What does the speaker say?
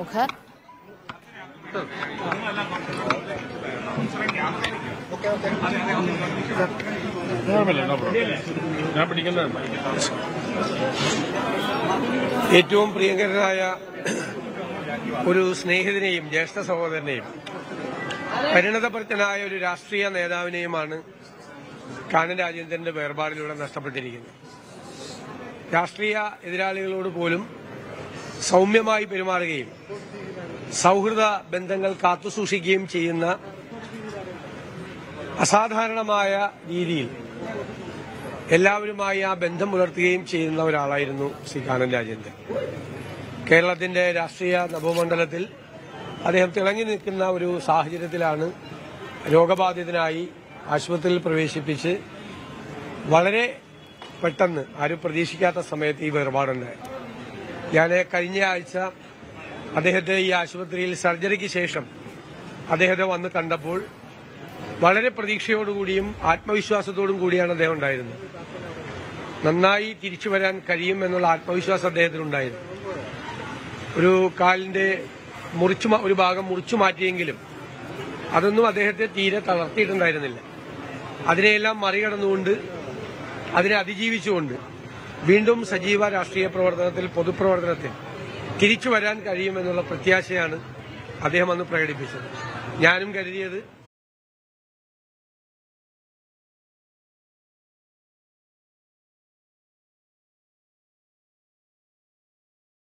പ്രമുഖർ ഞാൻ പിടിക്കുന്നതാണ് ഏറ്റവും പ്രിയങ്കരനായ ഒരു സ്നേഹിതനെയും ജ്യേഷ്ഠ സഹോദരനെയും പരിണതപരത്തനായ ഒരു രാഷ്ട്രീയ നേതാവിനെയുമാണ് കാനൻ രാജേന്ദ്രന്റെ വേർപാടിലൂടെ നഷ്ടപ്പെട്ടിരിക്കുന്നത് രാഷ്ട്രീയ എതിരാളികളോട് പോലും സൗമ്യമായി പെരുമാറുകയും സൗഹൃദ ബന്ധങ്ങൾ കാത്തുസൂക്ഷിക്കുകയും ചെയ്യുന്ന അസാധാരണമായ രീതിയിൽ എല്ലാവരുമായി ആ ബന്ധം പുലർത്തുകയും ചെയ്യുന്ന ഒരാളായിരുന്നു ശ്രീ കാനൻ രാജേന്ദ്രൻ കേരളത്തിന്റെ രാഷ്ട്രീയ നവമണ്ഡലത്തിൽ അദ്ദേഹം തിളങ്ങി നിൽക്കുന്ന ഒരു സാഹചര്യത്തിലാണ് രോഗബാധിതനായി ആശുപത്രിയിൽ പ്രവേശിപ്പിച്ച് വളരെ പെട്ടെന്ന് ആരും പ്രതീക്ഷിക്കാത്ത സമയത്ത് ഈ വേർപാടുണ്ടായി ഞാൻ കഴിഞ്ഞ ആഴ്ച അദ്ദേഹത്തെ ഈ ആശുപത്രിയിൽ സർജറിക്ക് ശേഷം അദ്ദേഹത്തെ വന്ന് കണ്ടപ്പോൾ വളരെ പ്രതീക്ഷയോടുകൂടിയും ആത്മവിശ്വാസത്തോടും കൂടിയാണ് അദ്ദേഹം ഉണ്ടായിരുന്നത് നന്നായി തിരിച്ചു വരാൻ കഴിയും എന്നുള്ള ആത്മവിശ്വാസം അദ്ദേഹത്തിനുണ്ടായിരുന്നു ഒരു കാലിന്റെ മുറിച്ചു മാ- ഒരു ഭാഗം മുറിച്ചു മാറ്റിയെങ്കിലും അതൊന്നും അദ്ദേഹത്തെ തീരെ തളർത്തിയിട്ടുണ്ടായിരുന്നില്ല അതിനെയെല്ലാം മറികടന്നുകൊണ്ട് അതിനെ അതിജീവിച്ചുകൊണ്ട് വീണ്ടും സജീവ രാഷ്ട്രീയ പ്രവർത്തനത്തിൽ പൊതുപ്രവർത്തനത്തിൽ തിരിച്ചു വരാൻ കഴിയുമെന്നുള്ള പ്രത്യാശയാണ് അദ്ദേഹം അന്ന് പ്രകടിപ്പിച്ചത് ഞാനും കരുതിയത്